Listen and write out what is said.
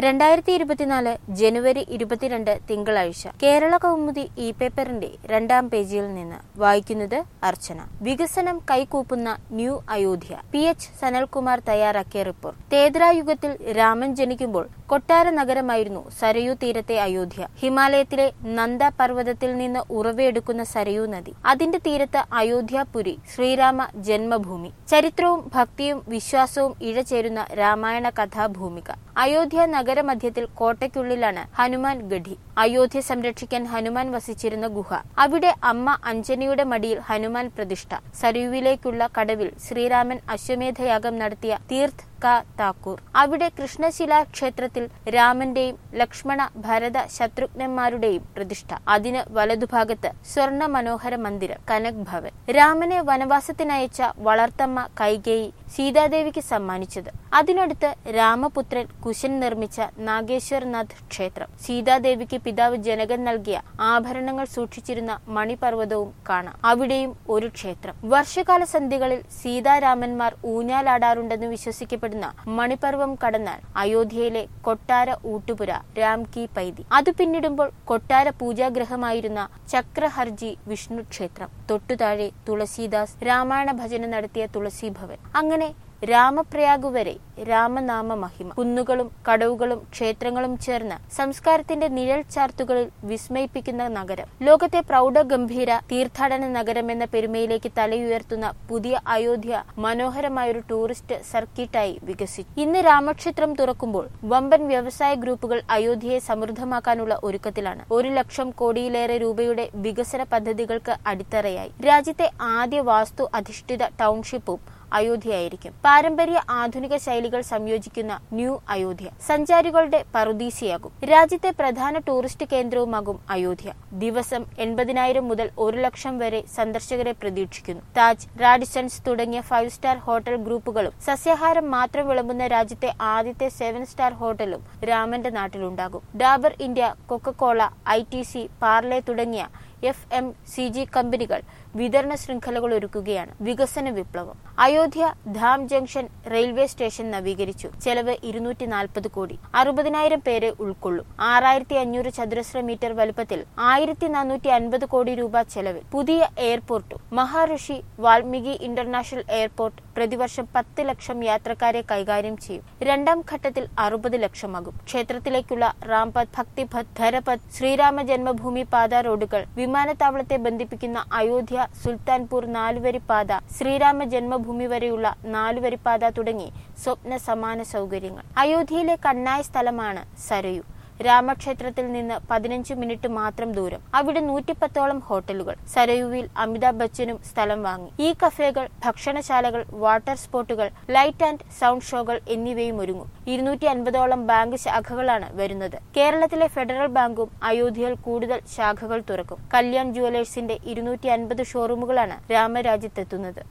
രണ്ടായിരത്തി ഇരുപത്തിനാല് ജനുവരി ഇരുപത്തിരണ്ട് തിങ്കളാഴ്ച കേരള കൗമുദി ഇ പേപ്പറിന്റെ രണ്ടാം പേജിൽ നിന്ന് വായിക്കുന്നത് അർച്ചന വികസനം കൈകൂപ്പുന്ന new Ayodhya P H Sanalkumar തയ്യാറാക്കിയ റിപ്പോർട്ട് തേദ്രായുഗത്തിൽ രാമൻ ജനിക്കുമ്പോൾ കൊട്ടാര നഗരമായിരുന്നു സരയൂ തീരത്തെ അയോധ്യ ഹിമാലയത്തിലെ നന്ദ പർവ്വതത്തിൽ നിന്ന് ഉറവയെടുക്കുന്ന സരയൂ നദി അതിന്റെ തീരത്ത് അയോധ്യാപുരി ശ്രീരാമ ജന്മഭൂമി ചരിത്രവും ഭക്തിയും വിശ്വാസവും ഇഴചേരുന്ന രാമായണ കഥാഭൂമിക അയോധ്യ നഗരമധ്യത്തിൽ കോട്ടയ്ക്കുള്ളിലാണ് ഹനുമാൻ ഗഡി അയോധ്യ സംരക്ഷിക്കാൻ ഹനുമാൻ വസിച്ചിരുന്ന ഗുഹ അവിടെ അമ്മ അഞ്ജനിയുടെ മടിയിൽ ഹനുമാൻ പ്രതിഷ്ഠ സരയുവിലേക്കുള്ള കടവിൽ ശ്രീരാമൻ അശ്വമേധയാഗം നടത്തിയ തീർത്ഥ് ക താക്കൂർ അവിടെ കൃഷ്ണശില ക്ഷേത്രത്തിൽ രാമന്റെയും ലക്ഷ്മണ ഭരത ശത്രുഘ്നന്മാരുടെയും പ്രതിഷ്ഠ അതിന് വലതുഭാഗത്ത് സ്വർണ്ണ മനോഹര മന്ദിരം കനക് ഭവൻ രാമനെ വനവാസത്തിനയച്ച വളർത്തമ്മ കൈകേയി സീതാദേവിക്ക് സമ്മാനിച്ചത് അതിനടുത്ത് രാമപുത്രൻ കുശൻ നിർമ്മിച്ച നാഗേശ്വർനാഥ് ക്ഷേത്രം സീതാദേവിക്ക് പിതാവ് ജനകൻ നൽകിയ ആഭരണങ്ങൾ സൂക്ഷിച്ചിരുന്ന മണിപർവ്വതവും കാണാം അവിടെയും ഒരു ക്ഷേത്രം വർഷകാല സന്ധ്യകളിൽ സീതാരാമന്മാർ ഊഞ്ഞാലാടാറുണ്ടെന്ന് വിശ്വസിക്കപ്പെടുന്ന മണിപർവം കടന്നാൽ അയോധ്യയിലെ കൊട്ടാര ഊട്ടുപുര രാം കി പൈതി അത് പിന്നിടുമ്പോൾ കൊട്ടാര പൂജാഗ്രഹമായിരുന്ന ചക്രഹർജി വിഷ്ണു ക്ഷേത്രം തൊട്ടുതാഴെ തുളസീദാസ് രാമായണ ഭജന നടത്തിയ തുളസി ഭവൻ അങ്ങനെ രാമപ്രയാഗ് വരെ രാമനാമ മഹിമ കുന്നുകളും കടവുകളും ക്ഷേത്രങ്ങളും ചേർന്ന് സംസ്കാരത്തിന്റെ നിഴൽ ചാർത്തുകളിൽ വിസ്മയിപ്പിക്കുന്ന നഗരം ലോകത്തെ പ്രൗഢഗംഭീര തീർത്ഥാടന നഗരം എന്ന പെരുമയിലേക്ക് തലയുയർത്തുന്ന പുതിയ അയോധ്യ മനോഹരമായൊരു ടൂറിസ്റ്റ് സർക്കിട്ടായി വികസിച്ചു ഇന്ന് രാമക്ഷേത്രം തുറക്കുമ്പോൾ വമ്പൻ വ്യവസായ ഗ്രൂപ്പുകൾ അയോധ്യയെ സമൃദ്ധമാക്കാനുള്ള ഒരുക്കത്തിലാണ് ഒരു ലക്ഷം കോടിയിലേറെ രൂപയുടെ വികസന പദ്ധതികൾക്ക് അടിത്തറയായി രാജ്യത്തെ ആദ്യ വാസ്തു അധിഷ്ഠിത ടൗൺഷിപ്പും അയോധ്യയായിരിക്കും പാരമ്പര്യ ആധുനിക ശൈലികൾ സംയോജിക്കുന്ന ന്യൂ അയോധ്യ സഞ്ചാരികളുടെ പറുദീസയാകും രാജ്യത്തെ പ്രധാന ടൂറിസ്റ്റ് കേന്ദ്രവുമാകും അയോധ്യ ദിവസം എൺപതിനായിരം മുതൽ ഒരു ലക്ഷം വരെ സന്ദർശകരെ പ്രതീക്ഷിക്കുന്നു താജ് റാഡിസൺസ് തുടങ്ങിയ ഫൈവ് സ്റ്റാർ ഹോട്ടൽ ഗ്രൂപ്പുകളും സസ്യാഹാരം മാത്രം വിളമ്പുന്ന രാജ്യത്തെ ആദ്യത്തെ സെവൻ സ്റ്റാർ ഹോട്ടലും രാമന്റെ നാട്ടിലുണ്ടാകും Dabur India Coca-Cola I T C Parle തുടങ്ങിയ എഫ് എം സി ജി കമ്പനികൾ വിതരണ ശൃംഖലകൾ ഒരുക്കുകയാണ് വികസന വിപ്ലവം Ayodhya Dham junction railway station നവീകരിച്ചു ചെലവ് ഇരുന്നൂറ്റി നാൽപ്പത് കോടി അറുപതിനായിരം പേരെ ഉൾക്കൊള്ളും ആറായിരത്തി അഞ്ഞൂറ് ചതുരശ്ര മീറ്റർ വലുപ്പത്തിൽ ആയിരത്തി നാനൂറ്റി അൻപത് കോടി രൂപ ചെലവിൽ പുതിയ എയർപോർട്ടും മഹാഋഷി വാൽമീകി ഇന്റർനാഷണൽ എയർപോർട്ട് പ്രതിവർഷം പത്ത് ലക്ഷം യാത്രക്കാരെ കൈകാര്യം ചെയ്യും രണ്ടാം ഘട്ടത്തിൽ അറുപത് ലക്ഷമാകും ക്ഷേത്രത്തിലേക്കുള്ള റാംപത് ഭക്തിപത് ധരപത് ശ്രീരാമ ജന്മഭൂമി പാത റോഡുകൾ വിമാനത്താവളത്തെ ബന്ധിപ്പിക്കുന്ന അയോധ്യ സുൽത്താൻപൂർ നാലുവരിപ്പാത ശ്രീരാമ ജന്മഭൂമി വരെയുള്ള നാലുവരിപ്പാത തുടങ്ങി സ്വപ്ന സമാന സൗകര്യങ്ങൾ അയോധ്യയിലെ കണ്ണായ സ്ഥലമാണ് സരയു രാമക്ഷേത്രത്തിൽ നിന്ന് പതിനഞ്ച് മിനിറ്റ് മാത്രം ദൂരം അവിടെ നൂറ്റിപ്പത്തോളം ഹോട്ടലുകൾ സരയുവിൽ അമിതാഭ് ബച്ചനും സ്ഥലം വാങ്ങി ഈ കഫേകൾ ഭക്ഷണശാലകൾ വാട്ടർ സ്പോട്ടുകൾ ലൈറ്റ് ആൻഡ് സൗണ്ട് ഷോകൾ എന്നിവയും ഒരുങ്ങും ഇരുന്നൂറ്റി അൻപതോളം ബാങ്ക് ശാഖകളാണ് വരുന്നത് കേരളത്തിലെ ഫെഡറൽ ബാങ്കും അയോധ്യയിൽ കൂടുതൽ ശാഖകൾ തുറക്കും കല്യാൺ ജുവലേഴ്സിന്റെ ഇരുന്നൂറ്റി അൻപത് ഷോറൂമുകളാണ് രാമരാജ്യത്തെത്തുന്നത്